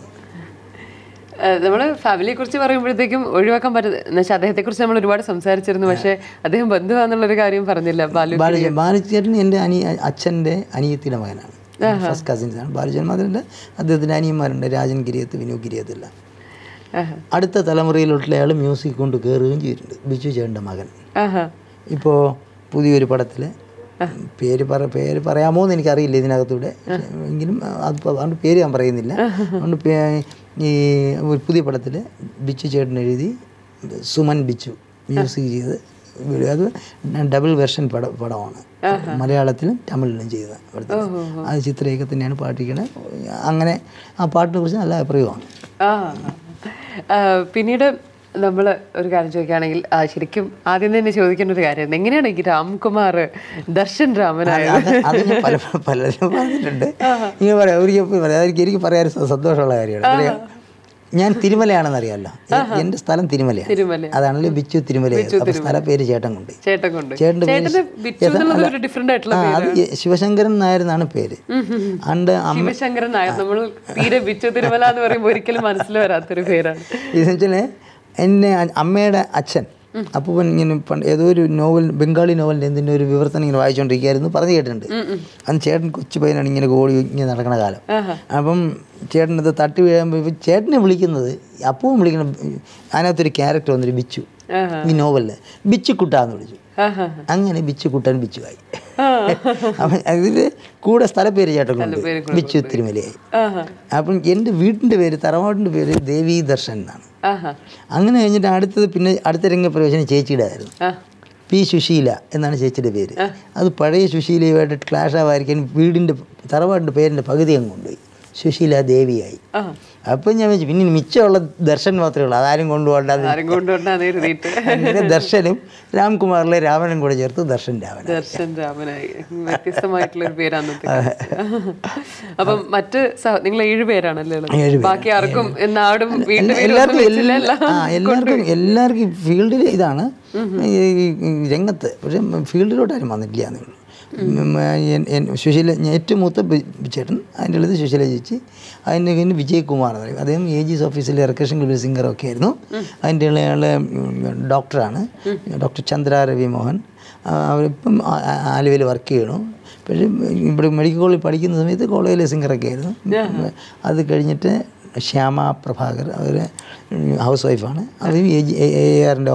നമ്മൾ ഫാമിലിയെ കുറിച്ച് പറയുമ്പോഴത്തേക്കും ഒഴിവാക്കാൻ പറ്റുന്നത് എന്ന് വെച്ചാൽ അദ്ദേഹത്തെ കുറിച്ച് നമ്മൾ ഒരുപാട് സംസാരിച്ചിരുന്നു പക്ഷേ അദ്ദേഹം ബന്ധുവാന്നുള്ളൊരു കാര്യം പറഞ്ഞില്ല ബാലു ബാലചേ ബാലചേട്ടൻ എൻ്റെ അനി അച്ഛൻ്റെ അനിയത്തിയുടെ മകനാണ് ഫസ്റ്റ് കസിൻസ് ആണ് ബാലചേട്ടൻ മാത്രമല്ല അദ്ദേഹത്തിൻ്റെ അനിയന്മാരുണ്ട് രാജൻ ഗിരിയത്ത് വിനു ഗിരിയത്തില്ല ആഹാ. അടുത്ത തലമുറയിലോട്ടുള്ള അയാൾ മ്യൂസിക് കൊണ്ട് കയറുകയും ചെയ്തിട്ടുണ്ട് ബിജു ചേട്ടൻ്റെ മകൻ ആഹാ ഇപ്പോൾ പുതിയൊരു പടത്തിൽ പേര് പറ പേര് പറയാമോ എന്ന് എനിക്കറിയില്ല ഇതിനകത്തൂടെ പക്ഷേ എങ്കിലും അത് പ- അതുകൊണ്ട് പേര് ഞാൻ പറയുന്നില്ല അതുകൊണ്ട് പേ- ഈ ഒരു പുതിയ പടത്തിൽ ബിച്ചു ചേട്ടൻ എഴുതി സുമൻ ബിച്ചു മ്യൂസിക് ചെയ്ത് വീഡിയോ അത് ഡബിൾ വെർഷൻ പട പടമാണ് മലയാളത്തിലും തമിഴിലും ചെയ്ത പടത്തിൽ അത് ചിത്രയൊക്കെ തന്നെയാണ് പാട്ടിക്കുന്നത് അങ്ങനെ ആ പാട്ടിനെ കുറിച്ച് നല്ല അഭിപ്രായമാണ് ആ ആ, പിന്നീട് നമ്മൾ ഒരു കാര്യം ചോദിക്കുകയാണെങ്കിൽ ആ, ശരിക്കും ആദ്യം തന്നെ ചോദിക്കേണ്ട ഒരു കാര്യമായിരുന്നു എങ്ങനെയാണ് ഈ രാംകുമാർ ദർശൻ രാമനായത് അത് അത് ഞാൻ പല പലരും പറഞ്ഞിട്ടുണ്ട് ഇങ്ങനെ പറയാം ഒരിക്കൽ പറയാം അതെനിക്ക് എനിക്ക് പറയാൻ സ- സന്തോഷമുള്ള കാര്യമാണ് അറിയാം ഞാൻ തിരുമലയാണെന്ന് അറിയാമല്ലോ എൻ്റെ സ്ഥലം തിരുമലയാണ് തിരുമല അതാണല്ലോ ബിച്ചു തിരുമലയാണ് അപ്പോൾ സ്ഥല പേര് ചേട്ടൻ കൊണ്ട് ചേട്ടൻ കൊണ്ട് ചേട്ടൻ്റെ പേര് ചേട്ടന് ബിച്ചു എന്നുള്ളത് ഒരു ഡിഫറെന്റ് ആയിട്ടുള്ള ആ അത് ഈ ശിവശങ്കരൻ നായർ എന്നാണ് പേര് അണ്ട് അമ്മ ശിവശങ്കരൻ നായർ നമ്മൾ തീരെ ബിച്ചു തിരുമല എന്ന് പറയുമ്പോൾ ഒരിക്കലും മനസ്സിൽ വരാത്തൊരു പേരാണ് ഇതെന്ന് വെച്ചാൽ എന്നെ അ- അമ്മയുടെ അച്ഛൻ അപ്പൂപ്പൻ ഇങ്ങനെ പണ്ട് ഏതോ ഒരു നോവൽ ബംഗാളി നോവലിൻ്റെ എന്തിൻ്റെ ഒരു വിവർത്തനം ഇങ്ങനെ വായിച്ചുകൊണ്ടിരിക്കുകയായിരുന്നു പറഞ്ഞു കേട്ടിട്ടുണ്ട് അന്ന് ചേട്ടൻ കൊച്ചു പയ്യനാണ് ഇങ്ങനെ ഓടി ഇങ്ങനെ നടക്കണ കാലം അപ്പം ചേട്ടൻ ഇത് തട്ടി വീഴുമ്പോൾ ഇപ്പം ചേട്ടനെ വിളിക്കുന്നത് അപ്പവും വിളിക്കണം അതിനകത്തൊരു ക്യാരക്ടർ വന്നൊരു ബിച്ചു ആഹാ. ഈ നോവലിന് ബിച്ചുക്കുട്ട എന്ന് വിളിച്ചു ആഹാ. അങ്ങനെ ബിച്ചുക്കുട്ടൻ ബിച്ചുവായി അപ്പം അതിൽ കൂടെ സ്ഥലപ്പേര് ചേട്ടൻ കൊണ്ട് ബിച്ചു തിരുമലയായി ആഹാ. അപ്പം എൻ്റെ വീടിൻ്റെ പേര് തറവാടിൻ്റെ പേര് ദേവി ദർശൻ എന്നാണ് ആഹാ. അങ്ങനെ കഴിഞ്ഞിട്ട് അടുത്തത് പിന്നെ അടുത്ത രംഗപ്രവേശനം ചേച്ചിയുടെ ആയിരുന്നു ആ. പി സുശീല എന്നാണ് ചേച്ചിയുടെ പേര് അത് പഴയ സുശീലയുമായിട്ട് ക്ലാഷ് ആവാതിരിക്കാൻ വീടിൻ്റെ തറവാടിൻ്റെ പേരിൻ്റെ പകുതി അങ്ങ് കൊണ്ടുപോയി സുശീല ദേവിയായി ആ. അപ്പം ഞാൻ വെച്ചു പിന്നെ മിച്ചമുള്ള ദർശൻ മാത്രമേ ഉള്ളൂ അതാരും കൊണ്ടുപോകണ്ട ആരും കൊണ്ടുവന്നാ എഴുതിയിട്ട് അങ്ങനെ ദർശനും രാംകുമാറിലെ രാമനും കൂടെ ചേർത്ത് ദർശൻ രാമൻ ദർശൻ രാമനായി വ്യത്യസ്തമായിട്ടുള്ള ഒരു പേര് അന്നത്തെ കാലത്ത്. അപ്പം മറ്റ് സഹ- നിങ്ങൾ ഏഴ് പേരാണല്ലേ ഉള്ളത്? ഏഴ് പേരാണ്. ബാക്കി ആർക്കും നാടും വീട്ടു എല്ലാ- എല്ലാവർക്കും എല്ലാ- ആ എല്ലാവർക്കും എല്ലാവർക്കും ഫീൽഡിൽ ഇതാണ് ഈ ഈ രംഗത്ത് പക്ഷേ ഫീൽഡിലോട്ട് ആരും വന്നിട്ടില്ല എന്നേ ഉള്ളൂ ഉം, എൻ- എൻ- സുശീല ഞാൻ ഏറ്റവും മൂത്ത ബി- ചേട്ടൻ അതിൻ്റെ ഉള്ളത് സുശീല ചേച്ചി അതിൻ്റെ കഴിഞ്ഞ് വിജയ് കുമാർ എന്ന് പറയും അദ്ദേഹം എ ജിസ് ഓഫീസിലെ റിക്കഷൻ ക്ലബ് സിംഗറൊക്കെ ആയിരുന്നു അതിൻ്റെ ഇളയാള് ഡോക്ടറാണ് ഡോക്ടർ ചന്ദ്ര രവി മോഹൻ ആ, അവരിപ്പം ആ- ആ- ആലുവയിൽ വർക്ക് ചെയ്യണു പക്ഷേ ഇവിടെ മെഡിക്കൽ കോളേജിൽ പഠിക്കുന്ന സമയത്ത് കോളേജിലെ സിംഗറൊക്കെ ആയിരുന്നു അത് കഴിഞ്ഞിട്ട് ശ്യാമ പ്രഭാകർ അവർ ഹൗസ് വൈഫാണ് അവർ എ ജി എ ആറിൻ്റെ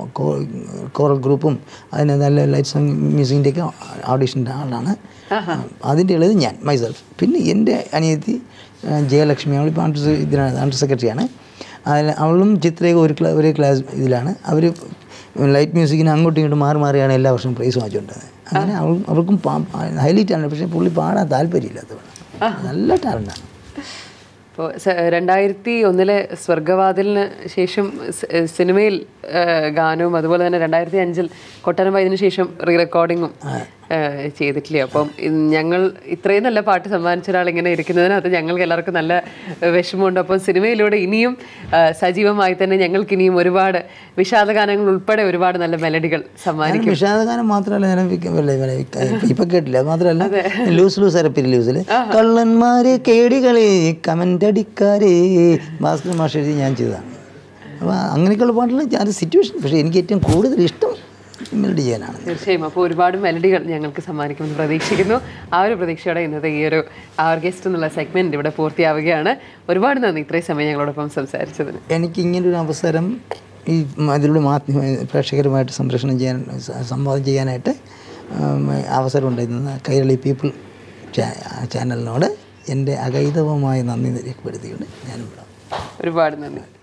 കോറൽ ഗ്രൂപ്പും അതിന് നല്ല ലൈറ്റ്സ് മ്യൂസിക്കിൻ്റെയൊക്കെ ഓഡീഷൻ്റെ ആളാണ് അതിൻ്റെ ഉള്ളത് ഞാൻ മൈസെൽഫ് പിന്നെ എൻ്റെ അനിയത്തി ആ, ജയലക്ഷ്മി അവളിപ്പോൾ അണ്ടർ ഇതിനാണ് അണ്ടർ സെക്രട്ടറിയാണ് അതിൽ അവളും ചിത്രയൊക്കെ ഒരു ക്ലാ ഒരേ ക്ലാസ് ഇതിലാണ് അവർ ലൈറ്റ് മ്യൂസിക്കിന് അങ്ങോട്ടും ഇങ്ങോട്ടും മാറി മാറിയാണ് എല്ലാ വർഷവും പ്രൈസ് വാങ്ങിച്ചുകൊണ്ടത് അങ്ങനെ അവൾ അവർക്കും ഹൈലൈറ്റ് ആണ് പക്ഷേ പുള്ളി പാടാൻ താല്പര്യമില്ലാത്തവളാണ് നല്ല ടാലൻ്റാണ് ഇപ്പോൾ രണ്ടായിരത്തി ഒന്നിലെ സ്വർഗവാതിലിന് ശേഷം സ്- ഏഹ് സിനിമയിൽ ഏഹ് ഗാനവും അതുപോലെ തന്നെ രണ്ടായിരത്തി അഞ്ചിൽ കൊട്ടാരം വൈദ്യന് ശേഷം റീ റെക്കോർഡിങ്ങും ഏഹ് ചെയ്തിട്ടില്ലേ അപ്പം ഇ- ഞങ്ങൾ ഇത്രയും നല്ല പാട്ട് സമ്മാനിച്ച ഒരാൾ ഇങ്ങനെ ഇരിക്കുന്നതിനകത്ത് ഞങ്ങൾക്ക് എല്ലാവർക്കും നല്ല ഏഹ് വിഷമമുണ്ട് അപ്പം സിനിമയിലൂടെ ഇനിയും ഏഹ് സജീവമായി തന്നെ ഞങ്ങൾക്ക് ഇനിയും ഒരുപാട് വിഷാദഗാനങ്ങൾ ഉൾപ്പെടെ ഒരുപാട് നല്ല മെലഡികൾ സമ്മാനിക്കും ഞാൻ വിഷാദഗാനം മാത്രമല്ല ഞാൻ വിക്ക- വല്ല- വല്ല വിക്ക- ഇപ്പൊ കേട്ടില്ല അത് മാത്രമല്ല ലൂസ് ലൂസ് അരപ്പിരി ലൂസിൽ കള്ളന്മാരെ കേടികളെ കമന്റ് അടിക്കാരെ ഭാസ്കർ മാഷ് എഴുതി ഞാൻ ചെയ്തതാണ് അപ്പോൾ അങ്ങനെയൊക്കെയുള്ള പാട്ടുകൾ ഞാൻ സിറ്റുവേഷൻ പക്ഷേ എനിക്ക് ഏറ്റവും കൂടുതൽ ഇഷ്ടം മെലഡി ചെയ്യാനാണ് തീർച്ചയായും അപ്പോൾ ഒരുപാട് മെലഡികൾ ഞങ്ങൾക്ക് സമ്മാനിക്കുമെന്ന് പ്രതീക്ഷിക്കുന്നു ആ ഒരു പ്രതീക്ഷയോടെ ഇന്നത്തെ ഈ ഒരു അവർ ഗസ്റ്റ് എന്നുള്ള സെഗ്മെന്റ് ഇവിടെ പൂർത്തിയാവുകയാണ് ഒരുപാട് നന്ദി ഇത്രയും സമയം ഞങ്ങളോടൊപ്പം സംസാരിച്ചതിന് എനിക്ക് ഇങ്ങനൊരു അവസരം ഈ അതിലൂടെ മാധ്യമ പ്രേക്ഷകരുമായിട്ട് സംപ്രേഷണം ചെയ്യാൻ സ- സംവാദം ചെയ്യാനായിട്ട് ഉം, അവസരം ഉണ്ടായിരുന്ന കൈരളി പീപ്പിൾ ചാ- ചാനലിനോട് എൻ്റെ അകൈതവമായ നന്ദി രേഖപ്പെടുത്തിക്കൊണ്ട് ഞാനിവിടെ ഒരുപാട് നന്ദി